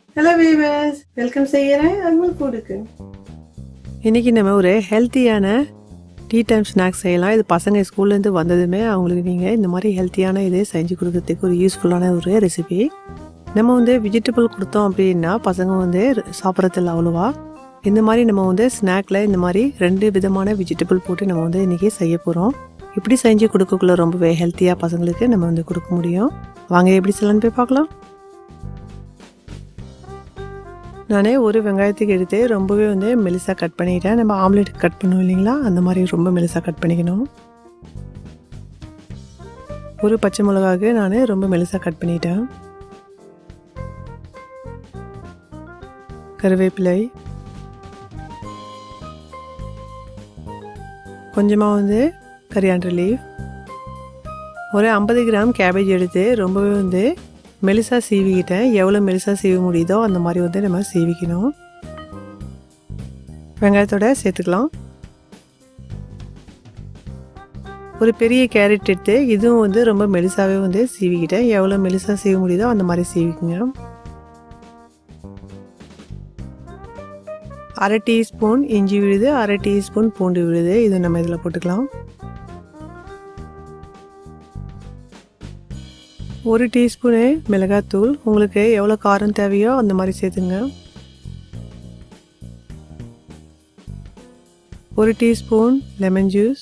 hello viewers welcome செய்கிறேன் அக்மல் ஃபுட்டுக்கு இன்றைக்கி நம்ம ஒரு ஹெல்த்தியான டீ டைம் ஸ்நாக்ஸ் செய்யலாம் இது பசங்க ஸ்கூல்லேருந்து வந்ததுமே அவங்களுக்கு நீங்கள் இந்த மாதிரி ஹெல்த்தியான இது செஞ்சு கொடுக்கறதுக்கு ஒரு யூஸ்ஃபுல்லான ஒரு ரெசிபி நம்ம வந்து வெஜிடபிள் கொடுத்தோம் அப்படின்னா பசங்க வந்து சாப்பிட்றதில்ல அவ்வளோவா இந்த மாதிரி நம்ம வந்து ஸ்நாக்கில் இந்த மாதிரி ரெண்டு விதமான வெஜிடபிள் போட்டு நம்ம வந்து இன்றைக்கி செய்ய போகிறோம் இப்படி செஞ்சு கொடுக்கக்குள்ள ரொம்பவே ஹெல்த்தியாக பசங்களுக்கு நம்ம வந்து கொடுக்க முடியும் வாங்க எப்படி செய்யலான்னு போய் பார்க்கலாம் நானே ஒரு வெங்காயத்துக்கு எடுத்து ரொம்பவே வந்து மெலிசாக கட் பண்ணிட்டேன் நம்ம ஆம்லெட் கட் பண்ணுவோம் இல்லைங்களா அந்த மாதிரி ரொம்ப மெலிசாக கட் பண்ணிக்கணும் ஒரு பச்சை மிளகாவுக்கு நான் ரொம்ப மெலிசாக கட் பண்ணிட்டேன் கருவேப்பிலை கொஞ்சமாக வந்து கரியாண்டர் லீஃப் ஒரு ஐம்பது கிராம் கேபேஜ் எடுத்து ரொம்பவே வந்து மெலிசாக சீவிக்கிட்டேன் எவ்வளோ மெலிசாக சீவ முடியுதோ அந்த மாதிரி வந்து நம்ம சீவிக்கணும் வெங்காயத்தோட சேர்த்துக்கலாம் ஒரு பெரிய கேரட் எடுத்து இதுவும் வந்து ரொம்ப மெலிசாவே வந்து சீவிக்கிட்டேன் எவ்வளோ மெலிசாக சீவ முடியுதோ அந்த மாதிரி சீவிக்குங்க அரை டீஸ்பூன் இஞ்சி விழுது அரை டீஸ்பூன் பூண்டு விழுது இது நம்ம இதில் போட்டுக்கலாம் ஒரு டீஸ்பூனு மிளகாத்தூள் உங்களுக்கு எவ்வளோ காரம் தேவையோ அந்த மாதிரி சேர்த்துங்க ஒரு டீஸ்பூன் லெமன் ஜூஸ்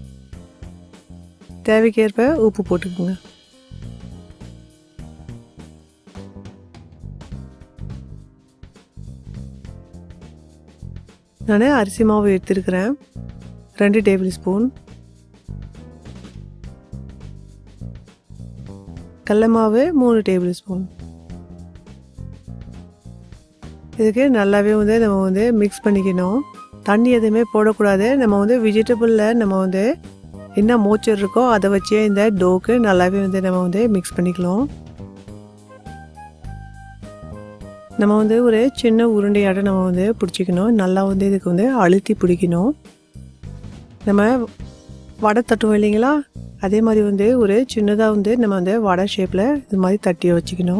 தேவைக்கேற்ப உப்பு போட்டுக்கோங்க நான் அரிசி மாவு எடுத்துருக்கிறேன் ரெண்டு டேபிள் ஸ்பூன் கடல மாவு மூணு டேபிள் ஸ்பூன் இதுக்கு நல்லாவே வந்து நம்ம வந்து மிக்ஸ் பண்ணிக்கணும் தண்ணி எதுவுமே போடக்கூடாது நம்ம வந்து வெஜிடபிளில் நம்ம வந்து என்ன மோச்சர் இருக்கோ அதை வச்சே இந்த டோக்கு நல்லாவே வந்து நம்ம வந்து மிக்ஸ் பண்ணிக்கலாம் நம்ம வந்து ஒரு சின்ன உருண்டையாட்ட நம்ம வந்து பிடிச்சிக்கணும் நல்லா வந்து இதுக்கு வந்து அழுத்தி பிடிக்கணும் நம்ம வடை தட்டுவோம் இல்லைங்களா அதே மாதிரி வந்து ஒரு சின்னதாக வந்து நம்ம வந்து வடை ஷேப்பில் இது மாதிரி தட்டி வச்சுக்கணும்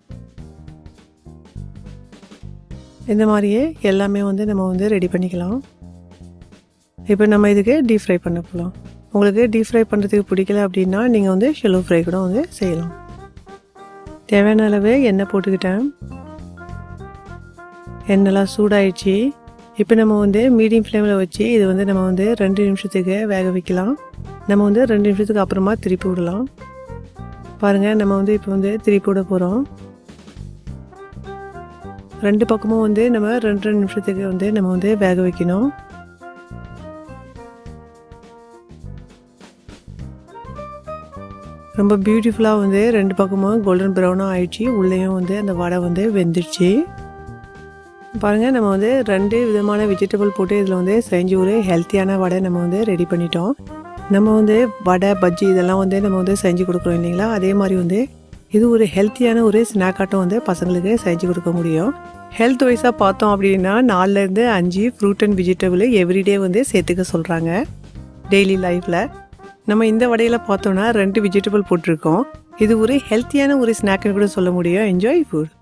இந்த மாதிரியே எல்லாமே வந்து நம்ம வந்து ரெடி பண்ணிக்கலாம் இப்போ நம்ம இதுக்கு டீப் ஃப்ரை பண்ண போகலாம் உங்களுக்கு டீப் ஃப்ரை பண்ணுறதுக்கு பிடிக்கல அப்படின்னா நீங்கள் வந்து ஷெலோ ஃப்ரை கூட வந்து செய்யலாம் தேவையான அளவு எண்ணெய் போட்டுக்கிட்டேன் எண்ணெய்லாம் சூடாயிடுச்சு இப்போ நம்ம வந்து மீடியம் ஃப்ளேமில் வச்சு இது வந்து நம்ம வந்து ரெண்டு நிமிஷத்துக்கு வேக வைக்கலாம் நம்ம வந்து ரெண்டு நிமிஷத்துக்கு அப்புறமா திருப்பி விடலாம் பாருங்கள் நம்ம வந்து இப்போ வந்து திருப்பி விட போகிறோம் ரெண்டு பக்கமும் வந்து நம்ம ரெண்டு ரெண்டு நிமிஷத்துக்கு வந்து நம்ம வந்து வேக வைக்கணும் ரொம்ப பியூட்டிஃபுல்லாக வந்து ரெண்டு பக்கமும் கோல்டன் ப்ரௌனாக ஆயிடுச்சு உள்ளேயும் வந்து அந்த வடை வந்து வெந்துடுச்சு பாருங்கள் நம்ம வந்து ரெண்டு விதமான வெஜிடபிள் போட்டு இதில் வந்து செஞ்சு ஒரு ஹெல்த்தியான வடை நம்ம வந்து ரெடி பண்ணிட்டோம் நம்ம வந்து வடை பஜ்ஜி இதெல்லாம் வந்து நம்ம வந்து செஞ்சு கொடுக்குறோம் இல்லைங்களா அதே மாதிரி வந்து இது ஒரு ஹெல்த்தியான ஒரு ஸ்நாக்காட்டம் வந்து பசங்களுக்கு செஞ்சு கொடுக்க முடியும் ஹெல்த் வைஸாக பார்த்தோம் அப்படின்னா நாலுலேருந்து அஞ்சு ஃப்ரூட் அண்ட் வெஜிடபிள் எவ்ரிடே வந்து சேர்த்துக்க சொல்கிறாங்க டெய்லி லைஃப்பில் நம்ம இந்த வடையில் பார்த்தோன்னா ரெண்டு வெஜிடபிள் போட்டிருக்கோம் இது ஒரு ஹெல்த்தியான ஒரு ஸ்நாக்குன்னு கூட சொல்ல முடியும் என்ஜாய் ஃபுட்